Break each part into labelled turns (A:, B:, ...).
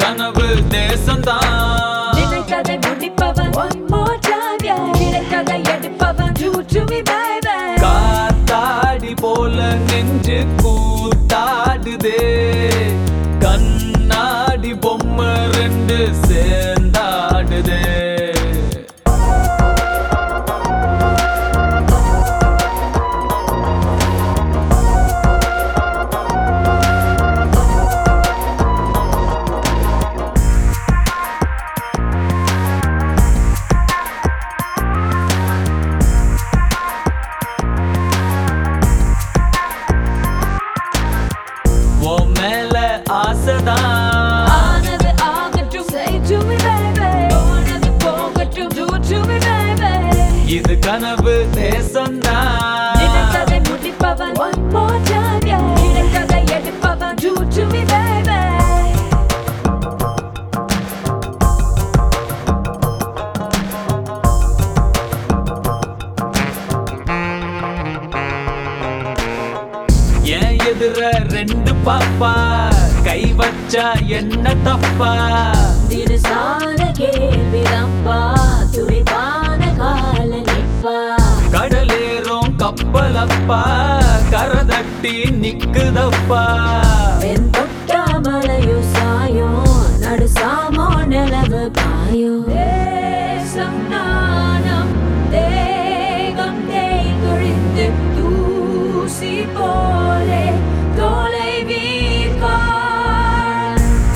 A: கனவு தேசம்தான்
B: நினைத்ததை முடிப்பவன் One more time, yeah. கிடைத்ததை எடுப்பவன் Do to me, baby
A: காத்தாடி போல நெஞ்சு கூத்தாடுதே கண்ணாடி பொம்மை ரெண்டு சேர்ந்தாடுதே உன் மேல ஆசைதான்
B: ஆனது ஆகட்டும் Say to me, baby போனது போகட்டும் Do to me, baby
A: இது கனவு தேசம்தான்
B: நினைத்ததை முடிப்பவன் One more time, yeah. கிடைத்ததை எடுப்பவன் Do to me, baby
A: என் எதிர ரெண்டு பாப்பா கை வச்சா என்ன தப்பா
B: தினசான கேள்விதப்பா துடிப்பான கால நிப்பா
A: கடலேறும் கப்பலப்பா கரதட்டி நிக்குதப்பா
B: வெண் தொட்டா மலையோ சாயோ நடு சாமோ நிலவு காயோ தேசம் நாணம் தேகம் தேய்ந்தொழிந்து தூசி போலே தோலை வீர்கான்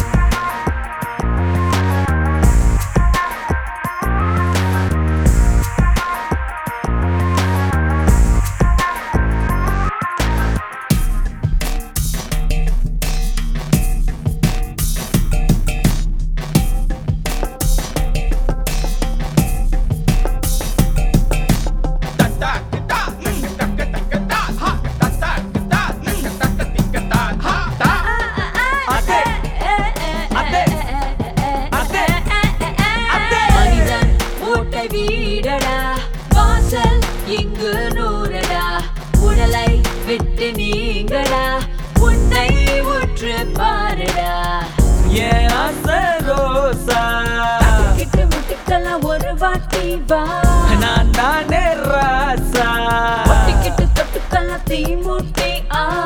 A: அதே, அதே, அதே, அதே.
B: மனிதன் மூட்டை வீடடா வாசல் இங்கு நூறடா உடலை விட்டு நீங்கடா உன்னை உற்று பாருடா
A: என் ஆசை ரோசா
B: கிட்டு முட்டுக்கெல்லாம் ஒரு வாட்டி வா
A: நான் தானே ராசா
B: ஒட்டிக்கிட்டு தொட்டுக்கெல்லாம் தீ மூட்டி ஆ